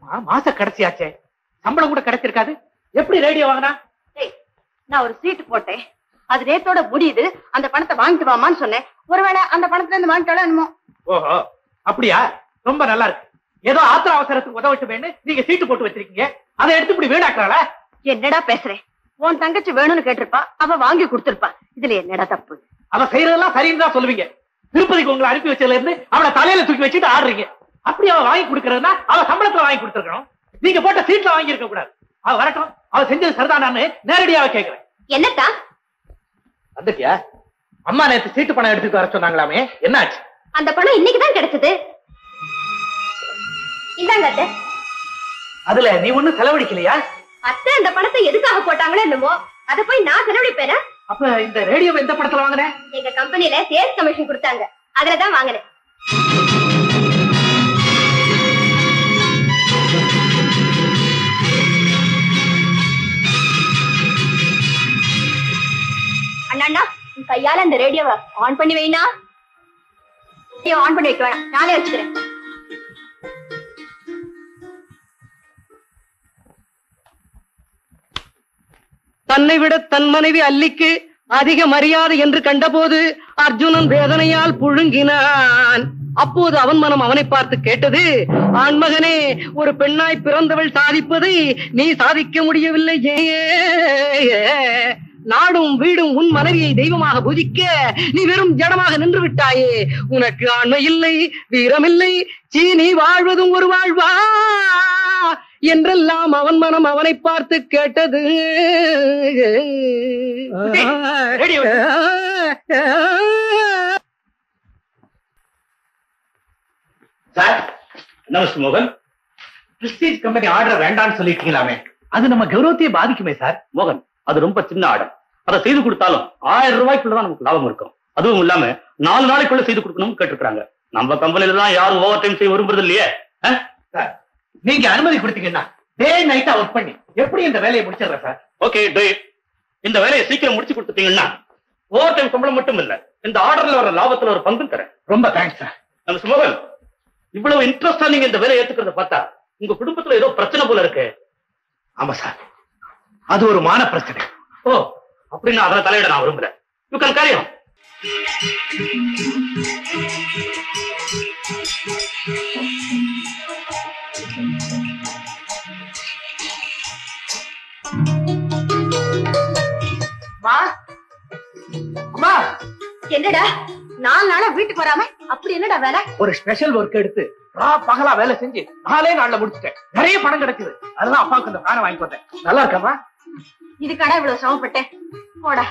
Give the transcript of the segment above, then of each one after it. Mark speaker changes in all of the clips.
Speaker 1: ஆமா மாச கடைசியாச்சே சம்பளம் கூட கிடைச்சிருக்காது எப்படி ரேடியோ வாங்கினா
Speaker 2: டேய், நான் ஒரு சீட்டு போட்டேன் அது நேத்தோட முடியுது அந்த பணத்தை வாங்கிட்டு வாமான்னு சொன்னேன் ஒருவேளை அந்த பணத்துல இருந்து வாங்கிட்டாலும் என்னமோ
Speaker 1: ஓஹோ அப்படியா ரொம்ப நல்லா இருக்கு ஏதோ ஆத்திர அவசரத்துக்கு உதவட்டுமேன்னு நீங்க சீட்டு போட்டு வச்சிருக்கீங்க அதை எடுத்து இப்படி வீணாக்குறாளா
Speaker 2: என்னடா பேசுறேன் உன் தங்கச்சி வேணும்னு கேட்டிருப்பா அவ வாங்கி கொடுத்திருப்பா இதுல என்னடா தப்பு
Speaker 1: அவ செய்யறதெல்லாம் சரின்னு தான் சொல்லுவீங்க திருப்பதிக்கு உங்களை அனுப்பி வச்சதுல இருந்து அவளை தலையில தூக்கி வச்சுட்டு ஆடுறீங்க அப்படி அவ வாங்கி கொடுக்கறதுனா அவ சம்பளத்துல வாங்கி கொடுத்துருக்கணும் நீங்க போட்ட சீட்ல வாங்கி இருக்க கூடாது அவ வரட்டும் அவ செஞ்சது சரிதானான்னு நேரடியாவே கேக்குறேன்
Speaker 2: என்னத்தா
Speaker 1: வந்துட்டியா அம்மா நேத்து சீட்டு பணம் எடுத்துட்டு வர சொன்னாங்களாமே என்னாச்சு
Speaker 2: அந்த பணம் இன்னைக்குதான் கிடைச்சது இந்தாங்க அத்தை
Speaker 1: அதுல நீ ஒண்ணும் செலவழிக்கலையா
Speaker 2: அத்தை அந்த பணத்தை எதுக்காக போட்டாங்களோ என்னமோ அதை போய் நான் செலவழிப்பேனா
Speaker 1: அப்ப இந்த ரேடியோ எந்த படத்துல வாங்கின
Speaker 2: எங்க கம்பெனில சேல்ஸ் கமிஷன் கொடுத்தாங்க அதுலதான் வாங்கினேன் அண்ணா அண்ணா உன் கையால இந்த ரேடியோவை ஆன் பண்ணி வைனா ஆன் பண்ணி வைக்க வேணாம் நானே வச்சுக்கிறேன்
Speaker 3: தன்னை விட தன் மனைவி அல்லிக்கு அதிக மரியாதை என்று கண்டபோது அர்ஜுனன் வேதனையால் புழுங்கினான் அப்போது அவன் மனம் அவனை பார்த்து கேட்டது ஆண்மகனே ஒரு பெண்ணாய் பிறந்தவள் சாதிப்பதை நீ சாதிக்க முடியவில்லை நாடும் வீடும் உன் மனைவியை தெய்வமாக பூஜிக்க நீ வெறும் ஜடமாக நின்று விட்டாயே உனக்கு ஆண்மை இல்லை வீரமில்லை சீ நீ வாழ்வதும் ஒரு வாழ்வா என்றெல்லாம் அவன் மனம் அவனை பார்த்து கேட்டது
Speaker 1: ரேடியோ சார் நமஸ்து மோகன் பிரஸ்டீஜ் கம்பெனி ஆர்டர் வேண்டாம்னு சொல்லிட்டீங்களாமே அது நம்ம கௌரவத்தையே பாதிக்குமே சார்
Speaker 4: மோகன் அது ரொம்ப சின்ன ஆர்டர் அதை செய்து கொடுத்தாலும் ஆயிரம் ரூபாய்க்குள்ளதான் நமக்கு லாபம் இருக்கும் அதுவும் இல்லாம நாலு நாளைக்குள்ள செய்து கொடுக்கணும்னு கேட்டிருக்காங்க நம்ம கம்பெனில தான் யாரும் ஓவர் டைம் செய்ய விரும்புறது இல்லையே அஹ்?
Speaker 1: சார் நீங்க அனுமதி கொடுத்தீங்கன்னா டே நைட்டா ஒர்க் பண்ணி எப்படி இந்த வேலையை முடிச்சிடுறேன் சார்
Speaker 4: ஓகே do it. இந்த வேலையை சீக்கிரம் முடிச்சு கொடுத்துட்டீங்கன்னா ஓவர் டைம் சம்பளம் மட்டும் இல்ல இந்த ஆர்டர்ல வர லாபத்துல ஒரு பங்கும் தரேன்
Speaker 1: ரொம்ப தேங்க்ஸ் சார்
Speaker 4: நம்ம சுமோகன் இவ்வளவு இன்ட்ரெஸ்டா நீங்க இந்த வேலையை ஏத்துக்கிறத பார்த்தா உங்க குடும்பத்துல ஏதோ பிரச்சனை போல இருக்கு
Speaker 1: ஆமா சார் அது ஒரு மான பிரச்சனை
Speaker 4: ஓ அப்படின்னு அதில் தலையிட நான் விரும்புறேன் யூ கேன் கேரி ஆன்
Speaker 2: வா
Speaker 1: அம்மா
Speaker 2: என்னடா நாலு நாளா வீட்டுக்கு வராம அப்படி என்னடா வேலை
Speaker 1: ஒரு ஸ்பெஷல் ஒர்க் எடுத்து ரா பகலா வேலை செஞ்சு நாலே நாள்ல முடிச்சிட்டேன் நிறைய பணம் கிடைக்குது அதுதான் அப்பாவுக்கு இந்த ஃபேனை வாங்கி வந்தேன் நல்லா இருக்கமா
Speaker 2: இதுக்காடா இவ்வளவு சிரமப்பட்டேன் போடா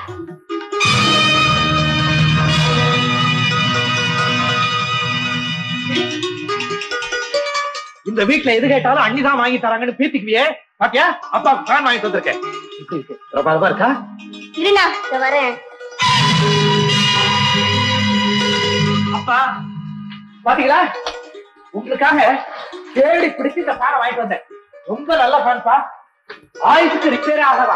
Speaker 1: இந்த வீட்ல எது கேட்டாலும் அண்ணி தான் வாங்கி தராங்கன்னு பீத்திக்குவியே பாத்தியா அப்பாவுக்கு ஃபேன் வாங்கி தந்திருக்கேன் இப்படி இருக்கு பிரபாதமா இருக்கா
Speaker 2: இருண்ணா இத வரேன்
Speaker 1: அப்பா பாத்தீங்களா உங்களுக்காக தேடி பிடிச்சு இந்த ஃபேனை வாங்கிட்டு வந்தேன் ரொம்ப நல்ல ஃபேன்ப்பா ஆயுசுக்கு ரிப்பேர் ஆகவா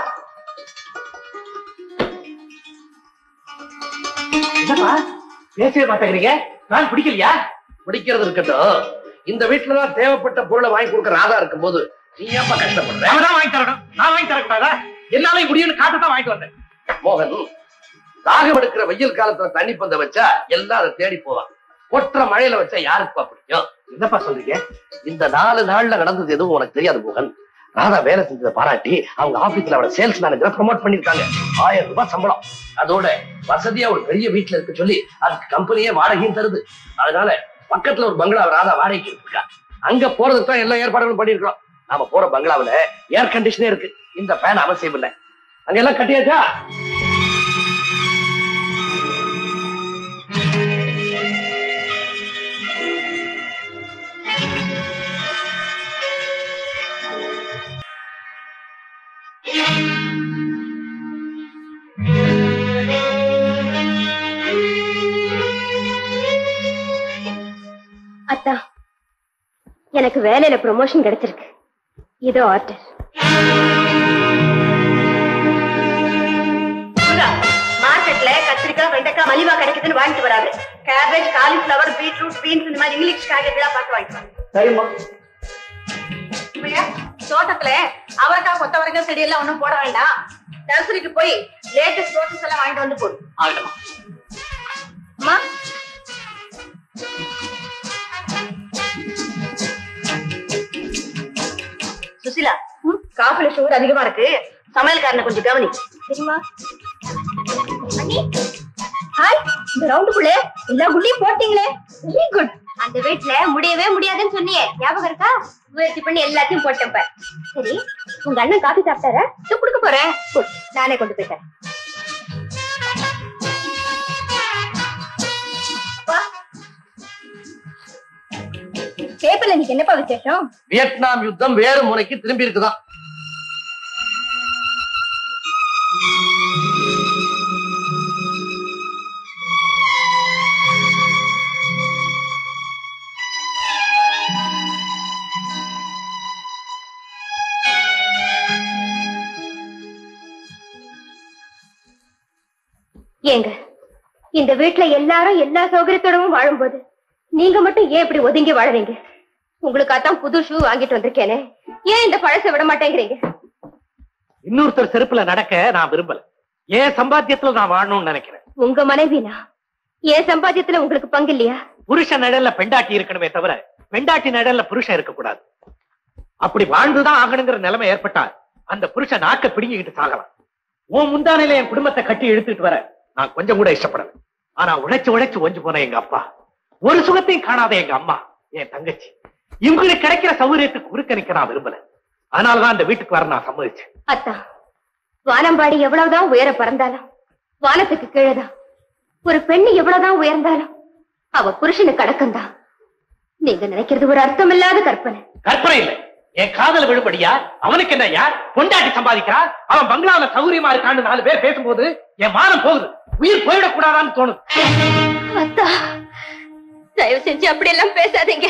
Speaker 1: என்னப்பா பேசவே மாட்டேங்கிறீங்க ஃபேன் பிடிக்கலையா
Speaker 5: பிடிக்கிறது இருக்கட்டும் இந்த வீட்டுலதான் தேவைப்பட்ட பொருளை வாங்கி கொடுக்கற ஆதா இருக்கும்போது நீ ஏப்பா கஷ்டப்படுற
Speaker 1: அவன் தான் வாங்கி தரணும் நான் வாங்கி தரக்கூடாதா என்னால முடியும்னு காட்டு தான் வாங்கிட்டு வந்தேன்
Speaker 5: மோகன் தாகம் எடுக்கிற வெயில் காலத்துல தண்ணி பந்த வச்சா எல்லாம் அதை தேடி போவான் கொட்டுற மழையில வச்சா யாருக்குப்பா பிடிக்கும்
Speaker 1: என்னப்பா சொல்றீங்க
Speaker 5: இந்த நாலு நாள்ல நடந்தது எதுவும் உனக்கு தெரியாது மோகன் ராதா வேலை செஞ்சதை பாராட்டி அவங்க ஆபீஸ்ல அவளை சேல்ஸ் மேனேஜரா ப்ரமோட் பண்ணிருக்காங்க ஆயிரம் ரூபாய் சம்பளம் அதோட வசதியா ஒரு பெரிய வீட்டுல இருக்க சொல்லி அதுக்கு கம்பெனியே வாடகையும் தருது அதனால பக்கத்துல ஒரு பங்களா ராதா வாடகைக்கு இருக்கா அங்க போறதுக்கு தான் எல்லா ஏற்பாடுகளும் பண்ணிருக்கோம் நாம போற பங்களாவுல ஏர் கண்டிஷனே இருக்கு இந்த ஃபேன் அவசியம் இல்லை அங்க எல்லாம் கட்டியாச்சா
Speaker 2: அத்தா எனக்கு வேலையில ப்ரொமோஷன் கிடைச்சிருக்கு இதோ ஆர்டர் மார்க்கெட்ல கத்திரிக்காய் வெண்டைக்காய் மலிவா கிடைக்குதுன்னு வாங்கிட்டு வராது கேபேஜ் காலிஃபிளவர் பீட்ரூட் பீன்ஸ் இந்த மாதிரி இங்கிலீஷ் காய்கறிகளா பார்த்து வாங்கிட்டு வாங்க
Speaker 1: சரிம்மா
Speaker 2: தோட்டத்துல அவரைக்காய் கொத்தவரைக்காய் செடி எல்லாம் ஒண்ணும் போட வேண்டாம் நர்சரிக்கு போய் லேட்டஸ்ட் ரோசஸ் எல்லாம் வாங்கிட்டு வந்து போடு
Speaker 1: ஆகட்டும்
Speaker 2: அம்மா சுசிலா காஃபில சுகர் அதிகமா இருக்கு சமையல்காரனை கொஞ்சம் கவனி சரிமா ஹாய் இந்த ரவுண்டுக்குள்ள எல்லா குள்ளையும் போட்டீங்களே வெரி குட்
Speaker 6: அந்த வீட்ல முடியவே முடியாதுன்னு சொன்னியே ஞாபகம் இருக்கா முயற்சி பண்ணி எல்லாத்தையும் போட்டேன் பார். சரி உங்க அண்ணன் காபி சாப்பிட்டாரா
Speaker 2: இது கொடுக்க போறேன் குட். நானே கொண்டு போயிட்டேன்
Speaker 6: பேப்பர்ல இன்னைக்கு என்னப்பா விசேஷம்
Speaker 5: வியட்நாம் யுத்தம் வேறு முனைக்கு திரும்பி இருக்குதான்
Speaker 6: ஏங்க இந்த வீட்ல எல்லாரும் எல்லா சௌகரியத்தோடவும் வாழும்போது நீங்க மட்டும் ஏன் இப்படி ஒதுங்கி வாழறீங்க உங்களுக்காத்தான் புது ஷூ வாங்கிட்டு வந்திருக்கேனே ஏன் இந்த பழசை விட மாட்டேங்கிறீங்க
Speaker 1: இன்னொருத்தர் செருப்புல நடக்க நான் விரும்பல ஏன் சம்பாத்தியத்துல நான் வாழணும்னு நினைக்கிறேன்
Speaker 6: உங்க மனைவினா ஏன் சம்பாத்தியத்துல உங்களுக்கு பங்கு இல்லையா
Speaker 1: புருஷன் நிழல்ல பெண்டாட்டி இருக்கணுமே தவிர பெண்டாட்டி நிழல்ல புருஷன் இருக்கக்கூடாது அப்படி வாழ்ந்துதான் ஆகணுங்கிற நிலைமை ஏற்பட்டா அந்த புருஷன் நாக்க பிடுங்கிக்கிட்டு சாகலாம் உன் முந்தானையில என் குடும்பத்தை கட்டி இழுத்துட்டு வர நான் கொஞ்சம் கூட இஷ்டப்படல ஆனா உழைச்சு உழைச்சு ஒஞ்சு போன எங்க அப்பா ஒரு சுகத்தையும் காணாத எங்க அம்மா என் தங்கச்சி இவங்களுக்கு கிடைக்கிற சௌகரியத்துக்கு குறுக்க நிக்க நான் விரும்பல அதனாலதான் இந்த வீட்டுக்கு வர நான் சம்மதிச்சேன்
Speaker 6: அத்தா வானம்பாடி எவ்வளவுதான் உயர பறந்தாலும் வானத்துக்கு கீழேதான் ஒரு பெண்ணு எவ்வளவுதான் உயர்ந்தாலும் அவ புருஷனுக்கு அடக்கம்தான் நீங்க நினைக்கிறது ஒரு அர்த்தமில்லாத கற்பனை
Speaker 1: கற்பனை இல்லை என் காதல விழுபடியா அவனுக்கு என்ன யார் பொண்டாட்டி சம்பாதிக்கிறான் அவன் பங்களாவில சௌகரியமா இருக்கான்னு நாலு பேர் பேசும்போது என் மானம் போகுது உயிர் போயிடக்கூடாதான்னு தோணுது
Speaker 6: அத்தா தயவு செஞ்சு அப்படியெல்லாம் பேசாதீங்க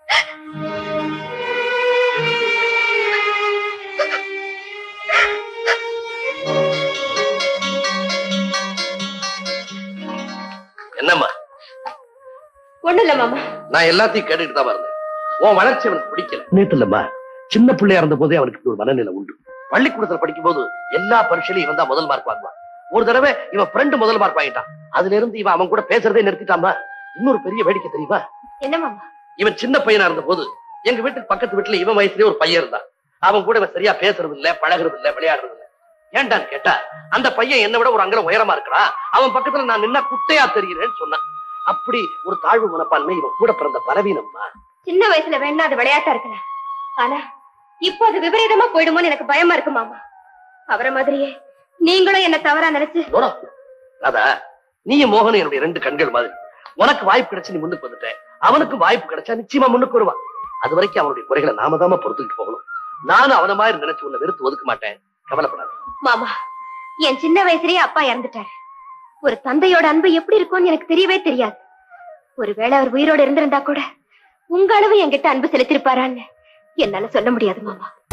Speaker 5: என்னம்மா
Speaker 6: ஒண்ணு இல்ல மாமா
Speaker 5: நான் எல்லாத்தையும் கேட்டுட்டு தான் இருந்தேன் உன் வளர்ச்சி அவனுக்கு பிடிக்கல நேத்து இல்லம்மா சின்ன பிள்ளையா இருந்த போதே அவனுக்கு இப்படி ஒரு மனநிலை உண்டு பள்ளிக்கூடத்துல படிக்கும் போது எல்லா பரீட்சையிலும் இவன் தான் முதல் மார்க் வாங்குவான் ஒரு தடவை இவன் ஃப்ரெண்டு முதல் மார்க் வாங்கிட்டான் அதுல இருந்து இவன் அவன் கூட பேசுறதே நிறுத்திட்டாமா இன்னொரு பெரிய வேடிக்கை தெரியுமா
Speaker 6: என்ன மாமா
Speaker 5: இவன் சின்ன பையனா இருந்த போது எங்க வீட்டுக்கு பக்கத்து வீட்டுல இவன் வயசுலயே ஒரு பையன் இருந்தான் அவன் கூட இவன் சரியா பேசுறது இல்ல பழகுறது இல்ல விளையாடுறது இல்ல ஏன்டான்னு கேட்டா அந்த பையன் என்னை விட ஒரு அங்கலம் உயரமா இருக்கிறான் அவன் பக்கத்துல நான் நின்னா குட்டையா தெரிகிறேன்னு சொன்னான் அப்படி ஒரு தாழ்வு மனப்பான்மை இவன் கூட பிறந்த பலவீனம்மா
Speaker 6: சின்ன வயசுல வேணா அது விளையாட்டா இருக்கலாம் ஆனா இப்போ அது விபரீதமா போயிடுமோன்னு எனக்கு பயமா இருக்கு மாமா அவரை மாதிரியே நீங்களும் என்ன தவறா நினைச்சு
Speaker 5: நோடா ராதா நீயும் மோகனும் என்னுடைய ரெண்டு கண்கள் மாதிரி உனக்கு வாய்ப்பு கிடைச்சு நீ முன்னுக்கு வந்துட்ட அவனுக்கு வாய்ப்பு கிடைச்சா நிச்சயமா முன்னுக்கு வருவான் அது வரைக்கும் அவனுடைய குறைகளை நாம தாம பொறுத்துக்கிட்டு போகணும் நானும் அவன மாதிரி நினைச்சு உன்னை வெறுத்து ஒதுக்க மாட்டேன் கவலைப்படாத
Speaker 6: மாமா என் சின்ன வயசுலயே அப்பா இறந்துட்டாரு ஒரு தந்தையோட அன்பு எப்படி இருக்கும்னு எனக்கு தெரியவே தெரியாது ஒருவேளை அவர் உயிரோட இருந்திருந்தா கூட உங்க அளவு என்கிட்ட அன்பு செலுத்திருப்பாரான்னு என்னால சொல்ல முடியாது மாமா